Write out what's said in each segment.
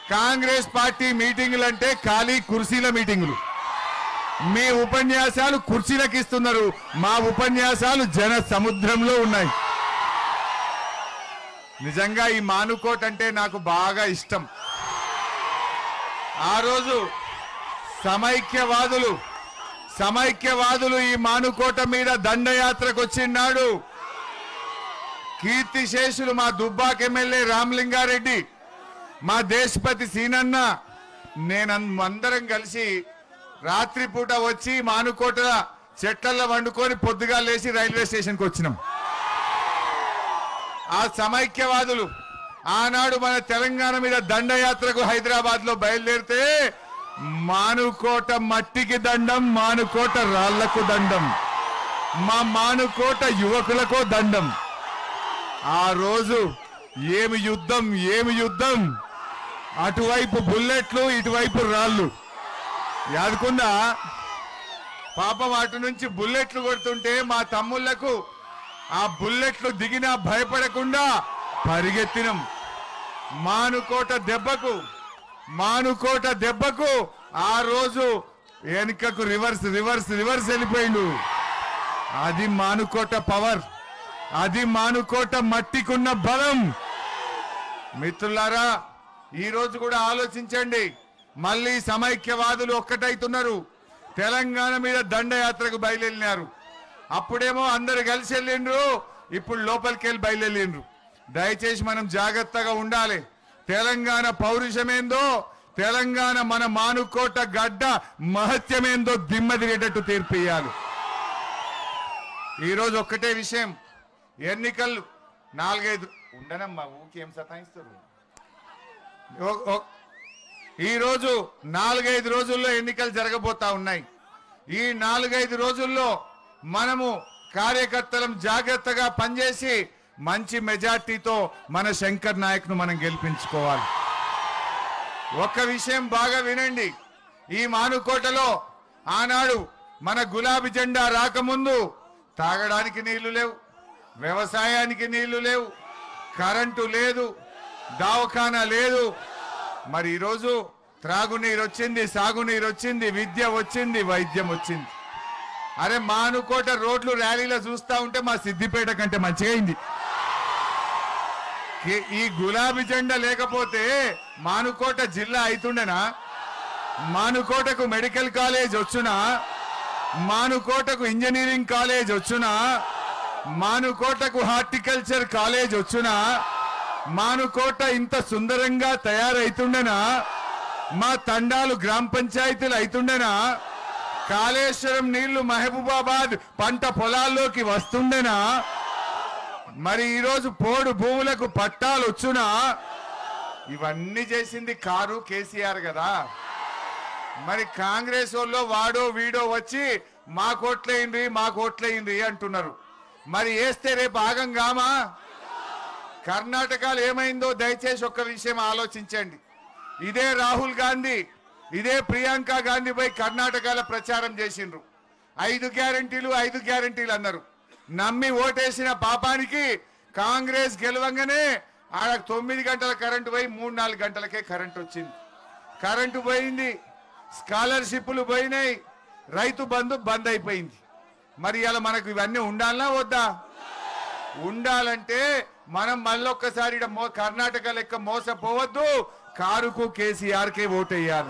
Congress party మీటింగులు అంటే ఖాళీ కుర్చీల మీటింగులు మీ ఉపన్యాసాలు కుర్చీలకు ఇస్తున్నారు మా ఉపన్యాసాలు జన సముద్రంలో ఉన్నాయి నిజంగా ఈ మానుకోట్ అంటే నాకు బాగా ఇష్టం ఆ రోజు సమైక్యవాదులు సమైక్యవాదులు ఈ మానుకోట మీద దండయాత్రకు వచ్చినాడు కీర్తిశేషులు మా దుబ్బాక్ ఎమ్మెల్యే రామలింగారెడ్డి మా దేశపతి సీనన్న నేను అందరం కలిసి రాత్రిపూట వచ్చి మానుకోట చెట్లల్లో వండుకొని పొద్దుగా లేచి రైల్వే స్టేషన్కి వచ్చినాం ఆ సమైక్యవాదులు ఆనాడు మన తెలంగాణ మీద దండయాత్రకు హైదరాబాద్ లో బయలుదేరితే మానుకోట మట్టికి దండం మానుకోట రాళ్లకు దండం మా మానుకోట యువకులకు దండం ఆ రోజు ఏమి యుద్ధం ఏమి యుద్ధం అటువైపు బుల్లెట్లు ఇటువైపు రాళ్ళు యాదుకుందా పాపం అటు నుంచి బుల్లెట్లు కొడుతుంటే మా తమ్ముళ్లకు ఆ బుల్లెట్లు దిగినా భయపడకుండా పరిగెత్తినం మానుకోట దెబ్బకు మానుకోట దెబ్బకు ఆ రోజు వెనుకకు రివర్స్ రివర్స్ రివర్స్ వెళ్ళిపోయిండు అది మానుకోట పవర్ అది మానుకోట మట్టికున్న బలం మిత్రులారా ఈ రోజు కూడా ఆలోచించండి మళ్ళీ సమైక్యవాదులు ఒక్కటైతున్నారు తెలంగాణ మీద దండయాత్రకు బయలుదేరినారు అప్పుడేమో అందరు కలిసి వెళ్ళిండ్రు ఇప్పుడు లోపలికి వెళ్ళి బయలుదేరిండ్రు దయచేసి మనం జాగ్రత్తగా ఉండాలి తెలంగాణ పౌరుషమేందో తెలంగాణ మన మానుకోట గడ్డ మహత్యమేందో దిమ్మ తిరిగేటట్టు తీర్పు ఇయ్యాలి ఈరోజు ఒక్కటే విషయం ఎన్నికలు నాలుగైదు ఉండనమ్మా ఊకేం సతాయిస్తారు ఓ- ఓ- ఈ రోజు నాలుగైదు రోజుల్లో ఎన్నికలు జరగబోతా ఉన్నాయి ఈ నాలుగైదు రోజుల్లో మనము కార్యకర్తలం జాగ్రత్తగా పనిచేసి మంచి మెజార్టీతో మన శంకర్ నాయక్ను మనం గెలిపించుకోవాలి ఒక్క విషయం బాగా వినండి ఈ మానుకోటలో ఆనాడు మన గులాబీ జెండా రాకముందు తాగడానికి నీళ్లు లేవు వ్యవసాయానికి నీళ్లు లేవు కరెంటు లేదు దవాఖానా లేదు మరి ఈరోజు త్రాగునీరు వచ్చింది సాగునీరు వచ్చింది విద్య వచ్చింది వైద్యం వచ్చింది అరే మానుకోట రోడ్లు ర్యాలీలో చూస్తా ఉంటే మా సిద్దిపేట కంటే మంచిగా అయింది ఈ- ఈ గులాబీ జెండా లేకపోతే మానుకోట జిల్లా అయితుండేనా మానుకోటకు మెడికల్ కాలేజ్ వచ్చునా మానుకోటకు ఇంజనీరింగ్ కాలేజ్ వచ్చునా మానుకోటకు హార్టికల్చర్ కాలేజ్ వచ్చునా మానుకోట ఇంత సుందరంగా తయారైతుండేనా మా తండాలు గ్రామ పంచాయతీలు అయితుండేనా కాళేశ్వరం నీళ్లు మహబూబాబాద్ పంట పొలాల్లోకి వస్తుండేనా మరి ఈరోజు పోడు భూములకు పట్టాలు వచ్చునా ఇవన్నీ చేసింది కారు కేసీఆర్ కదా మరి కాంగ్రెస్ వాళ్ళు వాడో వీడో వచ్చి మా కోట్లయింది మా కోట్లయింది అంటున్నారు మరి వేస్తే రేపు ఆగం కామా కర్ణాటకలో ఏమైందో దయచేసి ఒక్క విషయం ఆలోచించండి ఇదే రాహుల్ గాంధీ ఇదే ప్రియాంక గాంధీ పోయి కర్ణాటకలో ప్రచారం చేసిండ్రు ఐదు గ్యారంటీలు ఐదు గ్యారంటీలు అన్నారు నమ్మి ఓటేసిన పాపానికి కాంగ్రెస్ గెలవంగానే ఆడ తొమ్మిది గంటల కరెంటు పోయి మూడు నాలుగు గంటలకే కరెంట్ వచ్చింది కరెంటు పోయింది స్కాలర్షిప్లు పోయినాయి రైతు బంధు బంద్ అయిపోయింది మరి ఇలా మనకు ఇవన్నీ ఉండాలనా వద్దా ఉండాలంటే మనం మళ్ళొక్కసారి ఈడ మో కర్ణాటక లెక్క మోసపోవద్దు కారుకు కేసీఆర్ కే ఓటేయాలి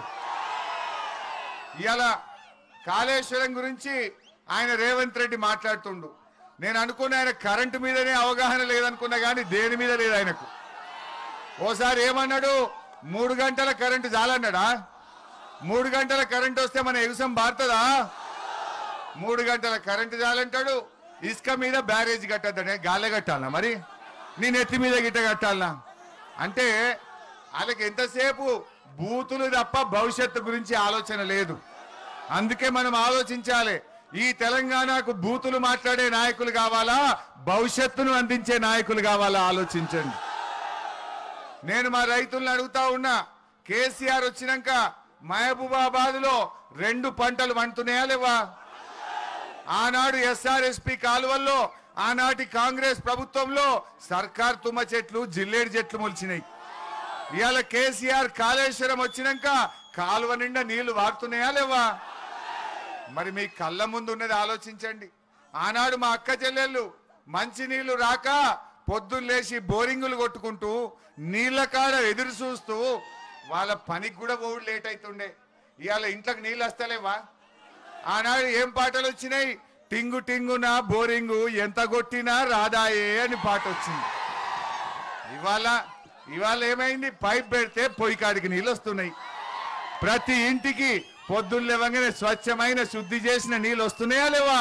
ఇలా కాళేశ్వరం గురించి ఆయన రేవంత్ రెడ్డి మాట్లాడుతుండు నేను అనుకున్న ఆయన కరెంటు మీదనే అవగాహన లేదనుకున్నా కానీ దేని మీద లేదు ఆయనకు ఓసారి ఏమన్నాడు మూడు గంటల కరెంటు చాలన్నాడా మూడు గంటల కరెంటు వస్తే మన ఎగుసం బారుతుందా మూడు గంటల కరెంటు చాలంటాడు ఇసుక మీద బ్యారేజ్ కట్టద్దనే గాలే కట్టాలనా మరి నేను ఎత్తి మీద గిట్ట కట్టాలనా అంటే వాళ్ళకి ఎంతసేపు బూతులు తప్ప భవిష్యత్తు గురించి ఆలోచన లేదు అందుకే మనం ఆలోచించాలి ఈ తెలంగాణకు బూతులు మాట్లాడే నాయకులు కావాలా భవిష్యత్తును అందించే నాయకులు కావాలా ఆలోచించండి నేను మా రైతులను అడుగుతా ఉన్నా కేసీఆర్ వచ్చినాక మహబూబాబాద్ లో రెండు పంటలు వండుతున్నాయా లేవా ఆనాడు ఎస్ఆర్ఎస్పి కాలువల్లో ఆనాటి కాంగ్రెస్ ప్రభుత్వంలో సర్కార్ తుమ్మ చెట్లు జిల్లేడు చెట్లు మొలిచినాయి ఇవాళ కేసీఆర్ కాళేశ్వరం వచ్చినాక కాలువ నిండా నీళ్లు వాడుతున్నాయా లేవా మరి మీ కళ్ళ ముందు ఉన్నది ఆలోచించండి ఆనాడు మా అక్క చెల్లెళ్ళు మంచి నీళ్లు రాక పొద్దున్న లేచి బోరింగులు కొట్టుకుంటూ నీళ్ల కాడ ఎదురు చూస్తూ వాళ్ళ పనికి కూడా పోవుడు లేట్ అవుతుండే ఇవాళ ఇంట్లోకి నీళ్ళు వస్తలేవా ఆనాడు ఏం పాటలు వచ్చినాయి టింగు టింగున బోరింగు ఎంత కొట్టినా రాదాయే అని పాట వచ్చింది ఇవాళ ఇవాళ ఏమైంది పైప్ పెడితే పొయ్యి కాడికి నీళ్ళు వస్తున్నాయి ప్రతి ఇంటికి పొద్దున్న లేవగానే స్వచ్ఛమైన శుద్ధి చేసిన నీళ్ళు వస్తున్నాయా లేవా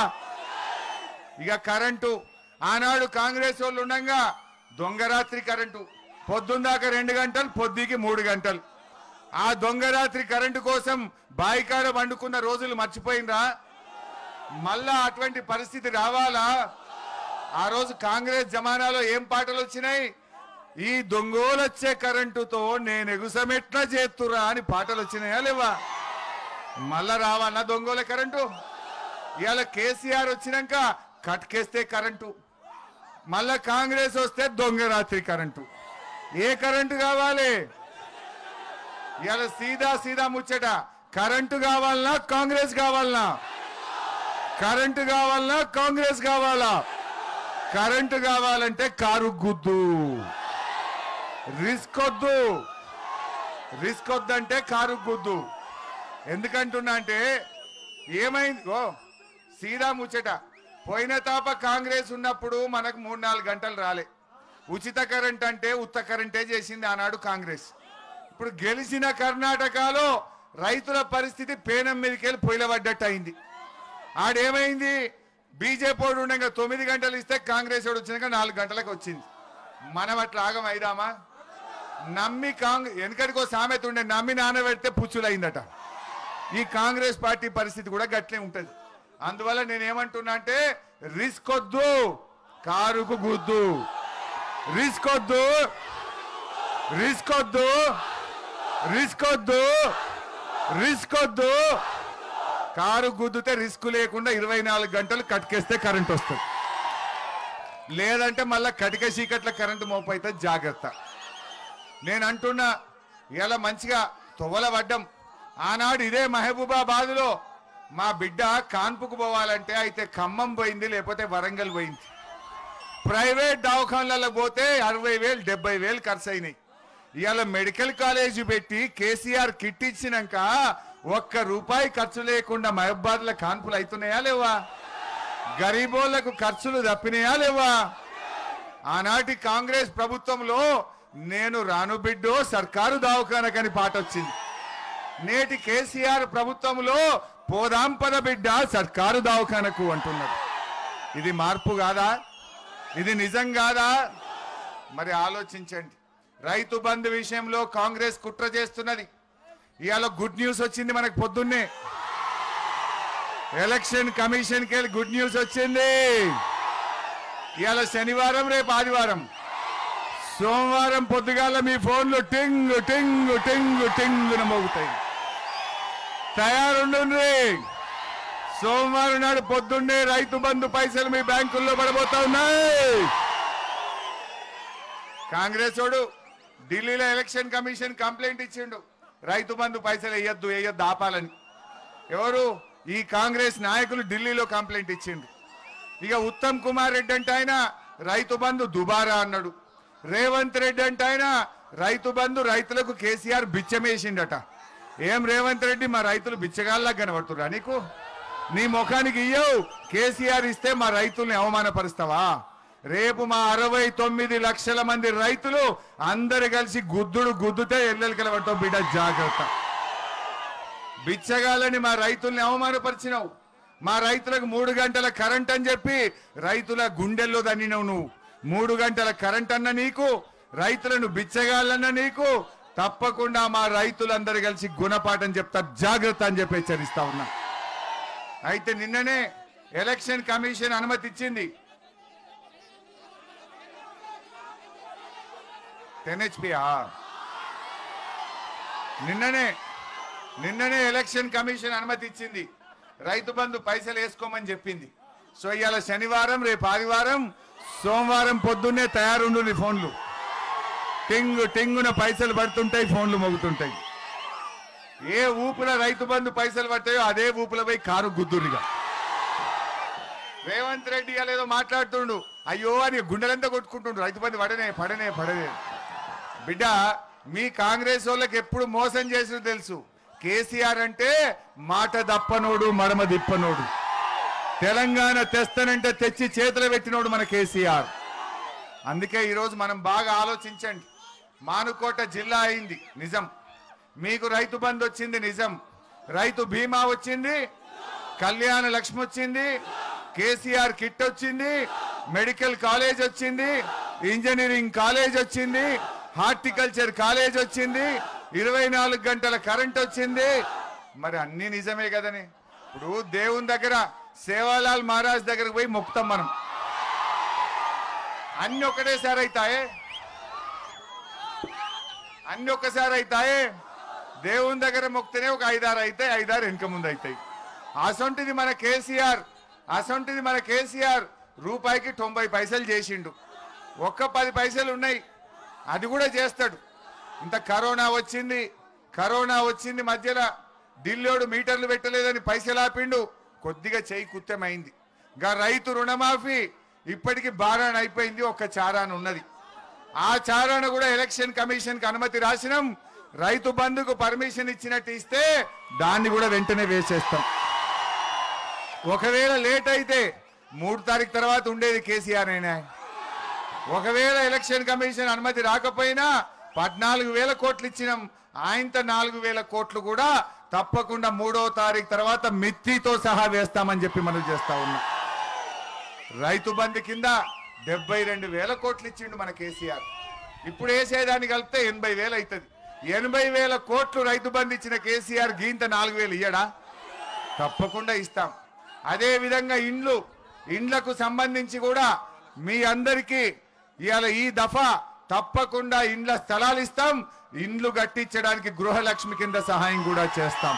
ఇక కరెంటు ఆనాడు కాంగ్రెస్ వాళ్ళు ఉండగా దొంగరాత్రి కరెంటు పొద్దున్న దాకా రెండు గంటలు పొద్దుకి మూడు గంటలు ఆ దొంగరాత్రి కరెంటు కోసం బాయికాడ వండుకున్న రోజులు మర్చిపోయిందా మళ్ళా అటువంటి పరిస్థితి రావాలా ఆ రోజు కాంగ్రెస్ జమానాలో ఏం పాటలు వచ్చినాయి ఈ దొంగోలొచ్చే కరెంటుతో నేను ఎగుసమెట్లా చేస్తురా అని పాటలు వచ్చినాయా లేవా మళ్ళా రావాలన్నా దొంగోల కరెంటు ఇవాళ కేసీఆర్ వచ్చినాక కట్కేస్తే కరెంటు మళ్ళా కాంగ్రెస్ వస్తే దొంగ రాత్రి కరెంటు ఏ కరెంటు కావాలి ఇవాళ సీదా సీదా ముచ్చట కరెంటు కావాలన్నా కాంగ్రెస్ కావాలన్నా కరెంటు కావాలన్నా కాంగ్రెస్ కావాలా కరెంటు కావాలంటే కారు గుద్దు రిస్క్ వద్దు రిస్క్ వద్దంటే కారు గుద్దు ఎందుకంటున్నా అంటే ఏమైంది ఓ సీదా ముచ్చట పోయిన తాప కాంగ్రెస్ ఉన్నప్పుడు మనకు మూడు నాలుగు గంటలు రాలే ఉచిత కరెంట్ అంటే ఉత్త కరెంటే చేసింది ఆనాడు కాంగ్రెస్ ఇప్పుడు గెలిచిన కర్ణాటకలో రైతుల పరిస్థితి పేనం మీదకి వెళ్ళి పొయ్యిలబడ్డట్టు అయింది ఆడేమైంది బీజేపీ వాడు ఉండగా తొమ్మిది గంటలు ఇస్తే కాంగ్రెస్ వాడు వచ్చినాక నాలుగు గంటలకు వచ్చింది మనం అట్లా ఆగం అయిదామా నమ్మి కాంగ్రెస్ వెనకడికో సామెత ఉండే నమ్మి నానబెడితే పుచ్చులైందట ఈ కాంగ్రెస్ పార్టీ పరిస్థితి కూడా గట్లే ఉంటది అందువల్ల నేను ఏమంటున్నా అంటే రిస్క్ వద్దు కారుకు గుద్దు రిస్క్ వద్దు రిస్క్ వద్దు రిస్క్ వద్దు రిస్క్ వద్దు కారు గుద్దుతే రిస్క్ లేకుండా ఇరవై నాలుగు గంటలు కట్కేస్తే కరెంట్ వస్తుంది లేదంటే మళ్ళా కటిక చీకట్ల కరెంటు మోపైతే జాగ్రత్త నేను అంటున్నా ఇలా మంచిగా తొవ్వల పడ్డం ఆనాడు ఇదే మహబూబాబాద్లో మా బిడ్డ కాన్పుకు పోవాలంటే అయితే ఖమ్మం పోయింది లేకపోతే వరంగల్ పోయింది ప్రైవేట్ దవాఖాన్లలో పోతే అరవై వేలు డెబ్బై వేలు ఖర్చు అయినాయి ఇవాళ మెడికల్ కాలేజ్ పెట్టి కేసీఆర్ కిట్ ఇచ్చినాక ఒక్క రూపాయి ఖర్చు లేకుండా మహబాద్ల కాన్పులు అవుతున్నాయా లేవా గరీబోళ్లకు ఖర్చులు తప్పినాయా లేవా ఆనాటి కాంగ్రెస్ ప్రభుత్వంలో నేను రాను బిడ్డో సర్కారు దవాఖానకని పాట వచ్చింది నేటి కేసీఆర్ ప్రభుత్వంలో పోదాం పద బిడ్డ సర్కారు దవాఖానకు అంటున్నారు ఇది మార్పు కాదా ఇది నిజం కాదా మరి ఆలోచించండి రైతు బంధు విషయంలో కాంగ్రెస్ కుట్ర చేస్తున్నది ఇవాళ గుడ్ న్యూస్ వచ్చింది మనకు పొద్దున్నే ఎలక్షన్ కమిషన్ కి గుడ్ న్యూస్ వచ్చింది ఇవాళ శనివారం రేపు ఆదివారం సోమవారం పొద్దుగాల మీ ఫోన్లో టింగ్ టింగ్ టింగ్ టింగ్ మోగుతాయి తయారుండండి సోమవారం నాడు పొద్దున్నే రైతు బంధు పైసలు మీ బ్యాంకుల్లో పడబోతా ఉన్నాయి కాంగ్రెస్ వాడు ఢిల్లీలో ఎలక్షన్ కమిషన్ కంప్లైంట్ ఇచ్చిండు రైతు బంధు పైసలు వేయొద్దు వేయొద్దు ఆపాలని ఎవరు ఈ కాంగ్రెస్ నాయకులు ఢిల్లీలో కంప్లైంట్ ఇచ్చిండు ఇక ఉత్తమ్ కుమార్ రెడ్డి అంటే ఆయన రైతు బంధు దుబారా అన్నాడు రేవంత్ రెడ్డి అంటే ఆయన రైతు బంధు రైతులకు కేసీఆర్ బిచ్చమేసిండట ఏం రేవంత్ రెడ్డి మా రైతులు బిచ్చగాల్లా కనబడుతురా నీకు నీ ముఖానికి ఇయ్యవు కేసీఆర్ ఇస్తే మా రైతుల్ని అవమానపరుస్తావా రేపు మా అరవై తొమ్మిది లక్షల మంది రైతులు అందరు కలిసి గుద్దుడు గుద్దుతే ఎల్లెలు కలబడతావు బిడ్డ జాగ్రత్త బిచ్చగాలని మా రైతుల్ని అవమానపరిచినావు మా రైతులకు మూడు గంటల కరెంట్ అని చెప్పి రైతుల గుండెల్లో దన్నినవు నువ్వు మూడు గంటల కరెంట్ అన్న నీకు రైతులను బిచ్చగాళ్ళన్న నీకు తప్పకుండా మా రైతులందరూ కలిసి గుణపాఠం చెప్తా జాగ్రత్త అని చెప్పి హెచ్చరిస్తా ఉన్నా అయితే నిన్ననే ఎలక్షన్ కమిషన్ అనుమతి ఇచ్చింది టెన్ హెచ్పియా నిన్ననే నిన్ననే ఎలక్షన్ కమిషన్ అనుమతి ఇచ్చింది రైతు బంధు పైసలు వేసుకోమని చెప్పింది సో ఇవాళ శనివారం రేపు ఆదివారం సోమవారం పొద్దున్నే తయారుండు నీ ఫోన్లు టింగు టింగున పైసలు పడుతుంటాయి ఫోన్లు మోగుతుంటాయి ఏ ఊపుల రైతు బంధు పైసలు పడతాయో అదే ఊపుల పోయి కారు గుద్దురిగా రేవంత్ రెడ్డి ఇవాళ ఏదో మాట్లాడుతుండు అయ్యో అని గుండెలంతా కొట్టుకుంటుండు రైతు బంధు పడనే పడనే పడనే బిడ్డ మీ కాంగ్రెస్ వాళ్ళకి ఎప్పుడు మోసం చేసిన తెలుసు కేసీఆర్ అంటే మాట దప్పనోడు మడమ దిప్పనోడు తెలంగాణ తెస్తానంటే తెచ్చి చేతులు పెట్టినోడు మన కేసీఆర్ అందుకే ఈరోజు మనం బాగా ఆలోచించండి మానుకోట జిల్లా అయింది నిజం మీకు రైతు బంధు వచ్చింది నిజం రైతు బీమా వచ్చింది కళ్యాణ లక్ష్మి వచ్చింది కేసీఆర్ కిట్ వచ్చింది మెడికల్ కాలేజ్ వచ్చింది ఇంజనీరింగ్ కాలేజ్ వచ్చింది హార్టికల్చర్ కాలేజ్ వచ్చింది ఇరవై నాలుగు గంటల కరెంట్ వచ్చింది మరి అన్ని నిజమే కదని ఇప్పుడు దేవుని దగ్గర సేవాలాల్ మహారాజ్ దగ్గరకు పోయి మొక్కుతాం మనం అన్ని ఒకటేసారి అవుతాయే అన్ని ఒక్కసారి అవుతాయే దేవుని దగ్గర మొక్కితేనే ఒక ఐదారు అయితే ఐదారు వెనుక ముందు అవుతాయి అసొంటిది మన కేసీఆర్ అసొంటిది మన కేసీఆర్ రూపాయికి తొంభై పైసలు చేసిండు ఒక్క పది పైసలు ఉన్నాయి అది కూడా చేస్తాడు ఇంత కరోనా వచ్చింది కరోనా వచ్చింది మధ్యలో ఢిల్లీోడు మీటర్లు పెట్టలేదని పైసలు ఆపిండు కొద్దిగా చేయి కుత్తమైంది ఇంకా రైతు రుణమాఫీ ఇప్పటికి బారాన్ అయిపోయింది ఒక్క చారాన ఉన్నది ఆ చారాన కూడా ఎలక్షన్ కమిషన్ కి అనుమతి రాసినాం రైతు బంధుకు పర్మిషన్ ఇచ్చినట్టు ఇస్తే దాన్ని కూడా వెంటనే వేసేస్తాం ఒకవేళ లేట్ అయితే మూడు తారీఖు తర్వాత ఉండేది కేసీఆర్ అయినా ఒకవేళ ఎలక్షన్ కమిషన్ అనుమతి రాకపోయినా పద్నాలుగు వేల కోట్లు ఇచ్చినాం ఆయనతో నాలుగు వేల కోట్లు కూడా తప్పకుండా మూడో తారీఖు తర్వాత మిత్తితో సహా వేస్తామని చెప్పి మనం చేస్తా ఉన్నాం రైతు బంధు కింద డెబ్బై రెండు వేల కోట్లు ఇచ్చిండు మన కేసీఆర్ ఇప్పుడు వేసేదాన్ని కలిపితే ఎనభై వేలు అవుతుంది ఎనభై వేల కోట్లు రైతు బంధు ఇచ్చిన కేసీఆర్ గీంత నాలుగు వేలు ఇయ్యడా తప్పకుండా ఇస్తాం అదే విధంగా ఇండ్లు ఇండ్లకు సంబంధించి కూడా మీ అందరికీ ఇవాళ ఈ దఫా తప్పకుండా ఇండ్ల స్థలాలు ఇస్తాం ఇండ్లు కట్టించడానికి గృహలక్ష్మి కింద సహాయం కూడా చేస్తాం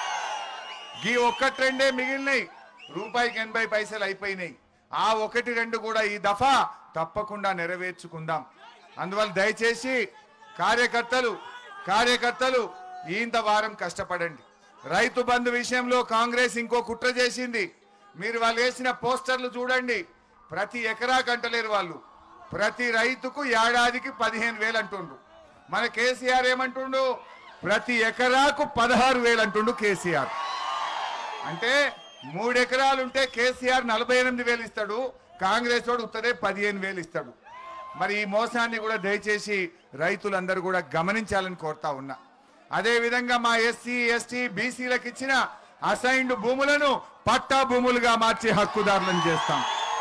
ఈ ఒక్కటి రెండే మిగిలినాయి రూపాయికి ఎనభై పైసలు అయిపోయినాయి ఆ ఒకటి రెండు కూడా ఈ దఫా తప్పకుండా నెరవేర్చుకుందాం అందువల్ల దయచేసి కార్యకర్తలు కార్యకర్తలు ఇంత వారం కష్టపడండి రైతు బంధు విషయంలో కాంగ్రెస్ ఇంకో కుట్ర చేసింది మీరు వాళ్ళు వేసిన పోస్టర్లు చూడండి ప్రతి ఎకరా కంటలేరు వాళ్ళు ప్రతి రైతుకు ఏడాదికి పదిహేను వేలు అంటుండ్రు మన కేసీఆర్ ఏమంటుండు ప్రతి ఎకరాకు పదహారు వేలు అంటుండు కేసీఆర్ అంటే మూడు ఎకరాలు ఉంటే కేసీఆర్ నలభై ఎనిమిది వేలు ఇస్తాడు కాంగ్రెస్ వాడు ఉత్తరే పదిహేను వేలు ఇస్తాడు మరి ఈ మోసాన్ని కూడా దయచేసి రైతులందరూ కూడా గమనించాలని కోరుతా ఉన్నా అదే విధంగా మా ఎస్సీ ఎస్టీ బీసీలకు ఇచ్చిన అసైన్డ్ భూములను పట్టా భూములుగా మార్చి హక్కుదారులను చేస్తాం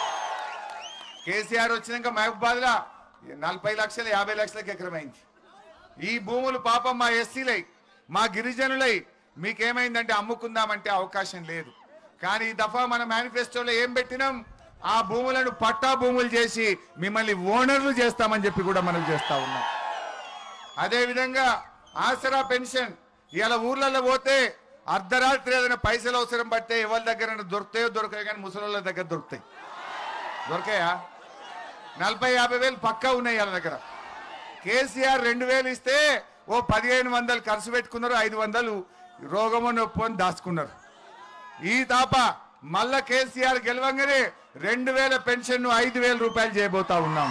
కేసీఆర్ వచ్చినాక మహబూబాద్ లా నలభై లక్షలు యాభై లక్షలకు ఎకరమైంది ఈ భూములు పాపం మా ఎస్సీలై మా గిరిజనులై మీకేమైందంటే అమ్ముకుందామంటే అవకాశం లేదు కానీ ఈ దఫా మన మేనిఫెస్టోలో ఏం పెట్టినాం ఆ భూములను పట్టా భూములు చేసి మిమ్మల్ని ఓనర్లు చేస్తామని చెప్పి కూడా మనం చేస్తా ఉన్నాం అదే విధంగా ఆసరా పెన్షన్ ఇలా ఊర్లలో పోతే అర్ధరాత్రి ఏదైనా పైసలు అవసరం పడితే ఎవరి దగ్గర దొరుకుతాయో దొరకాయో కానీ ముసలోళ్ళ దగ్గర దొరుకుతాయి దొరకాయా నలభై యాభై వేలు పక్కా ఉన్నాయి వాళ్ళ దగ్గర కేసీఆర్ రెండు వేలు ఇస్తే ఓ పదిహేను వందలు ఖర్చు పెట్టుకున్నారు ఐదు వందలు రోగము నొప్పి అని దాచుకున్నారు ఈ తాప మళ్ళా కేసీఆర్ గెలవంగానే రెండు వేల పెన్షన్ ఐదు వేల రూపాయలు చేయబోతా ఉన్నాం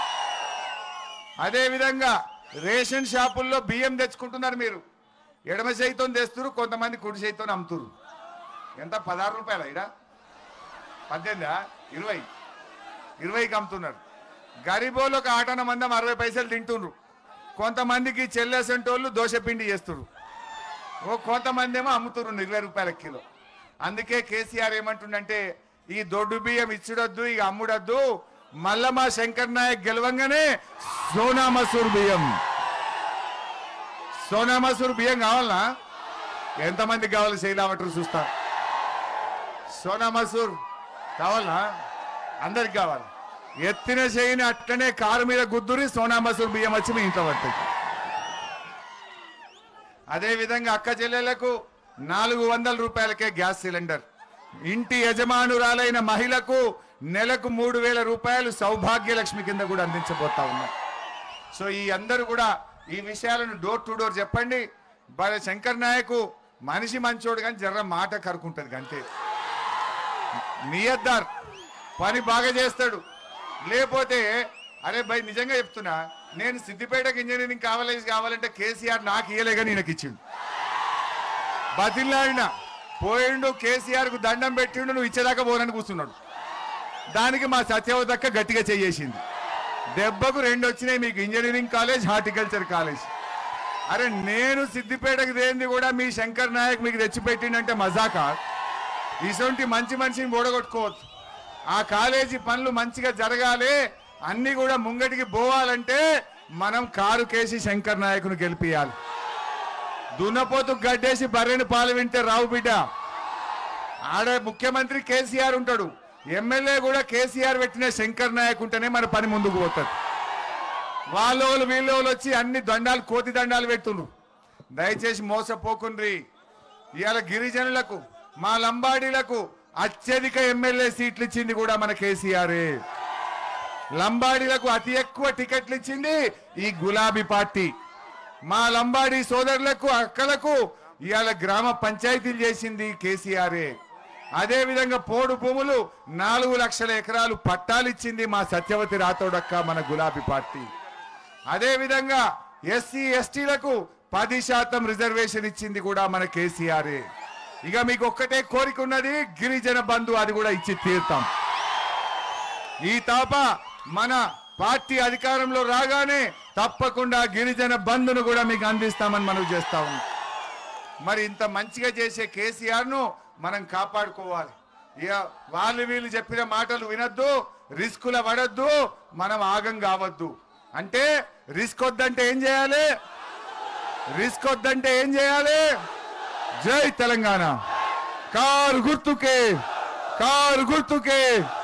అదే విధంగా రేషన్ షాపుల్లో బియ్యం తెచ్చుకుంటున్నారు మీరు ఎడమ చేయితో తెస్తున్నారు కొంతమంది కుడి చేయితో అమ్ముతురు ఎంత పదహారు రూపాయల ఇడా పద్దెనిమిదా ఇరవై ఇరవైకి అమ్ముతున్నారు గరీబోళ్ళు ఒక ఆటన మందం అరవై పైసలు తింటున్నారు కొంతమందికి చెల్లెసంటోళ్ళు దోశపిండి చేస్తున్నారు ఓ కొంతమంది ఏమో అమ్ముతున్నారు ఇరవై రూపాయల కిలో అందుకే కేసీఆర్ ఏమంటుండంటే ఈ దొడ్డు బియ్యం ఇచ్చుడొద్దు ఇక అమ్ముడొద్దు మళ్ళా మా శంకర్ నాయక్ గెలవంగానే సోనా మసూర్ బియ్యం సోనా మసూర్ బియ్యం కావాలనా ఎంతమందికి కావాలి శైలావటర్ చూస్తా సోనా మసూర్ కావాలనా అందరికి కావాలి ఎత్తిన చేయని అట్లనే కారు మీద గుద్దురి సోనా మసూర్ బియ్యం వచ్చి మీ ఇంట్లో పడుతుంది అదే విధంగా అక్క చెల్లెలకు నాలుగు వందల రూపాయలకే గ్యాస్ సిలిండర్ ఇంటి యజమానురాలైన మహిళకు నెలకు మూడు వేల రూపాయలు సౌభాగ్య లక్ష్మి కింద కూడా అందించబోతా ఉన్నాం సో ఈ అందరూ కూడా ఈ విషయాలను డోర్ టు డోర్ చెప్పండి మరి శంకర్ నాయకు మనిషి మంచోడు కానీ జర్ర మాట కరుకుంటుంది అంతే నియద్దార్ పని బాగా చేస్తాడు లేకపోతే అరే భయ్ నిజంగా చెప్తున్నా నేను సిద్దిపేటకు ఇంజనీరింగ్ కావాలేజ్ కావాలంటే కేసీఆర్ నాకు ఇయ్యలే కానీ ఈయనకి ఇచ్చిండు బతిల్లాడిన పోయిండు కేసీఆర్ కు దండం పెట్టిండు నువ్వు ఇచ్చేదాకా పోనని కూర్చున్నాడు దానికి మా సత్యవతక్క గట్టిగా చేయేసింది దెబ్బకు రెండు వచ్చినాయి మీకు ఇంజనీరింగ్ కాలేజ్ హార్టికల్చర్ కాలేజ్ అరే నేను సిద్దిపేటకు దేంది కూడా మీ శంకర్ నాయక్ మీకు తెచ్చిపెట్టిండంటే మజాకా ఇటువంటి మంచి మనిషిని ఓడగొట్టుకోవచ్చు ఆ కాలేజీ పనులు మంచిగా జరగాలి అన్ని కూడా ముంగటికి పోవాలంటే మనం కారు కేసి శంకర్ నాయకును గెలిపియాలి దున్నపోతు గడ్డేసి బర్రెని పాలు వింటే రావు బిడ్డ ఆడ ముఖ్యమంత్రి కేసీఆర్ ఉంటాడు ఎమ్మెల్యే కూడా కేసీఆర్ పెట్టిన శంకర్ నాయక్ ఉంటేనే మన పని ముందుకు పోతుంది వాళ్ళోళ్ళు వీళ్ళోళ్ళు వచ్చి అన్ని దండాలు కోతి దండాలు పెడుతుండ్రు దయచేసి మోసపోకుండ్రి ఇవాళ గిరిజనులకు మా లంబాడీలకు అత్యధిక ఎమ్మెల్యే సీట్లు ఇచ్చింది కూడా మన కేసీఆరే లంబాడీలకు అతి ఎక్కువ టికెట్లు ఇచ్చింది ఈ గులాబీ పార్టీ మా లంబాడీ సోదరులకు అక్కలకు ఇవాళ గ్రామ పంచాయతీలు చేసింది కేసీఆరే అదే విధంగా పోడు భూములు నాలుగు లక్షల ఎకరాలు పట్టాలు ఇచ్చింది మా సత్యవతి రాథోడక్క మన గులాబీ పార్టీ అదే విధంగా ఎస్సీ ఎస్టీలకు పది శాతం రిజర్వేషన్ ఇచ్చింది కూడా మన కేసీఆరే ఇక మీకు ఒక్కటే కోరిక ఉన్నది గిరిజన బంధు అది కూడా ఇచ్చి తీరుతాం ఈ తాప మన పార్టీ అధికారంలో రాగానే తప్పకుండా గిరిజన బంధును కూడా మీకు అందిస్తామని మనం చేస్తా ఉన్నాం మరి ఇంత మంచిగా చేసే కేసీఆర్ ను మనం కాపాడుకోవాలి ఇక వాళ్ళు వీళ్ళు చెప్పిన మాటలు వినొద్దు రిస్కుల పడద్దు మనం ఆగం కావద్దు అంటే రిస్క్ వద్దంటే ఏం చేయాలి రిస్క్ వద్దంటే ఏం చేయాలి జై తెలంగాణ కారు గుర్తుకే కారు గుర్తుకే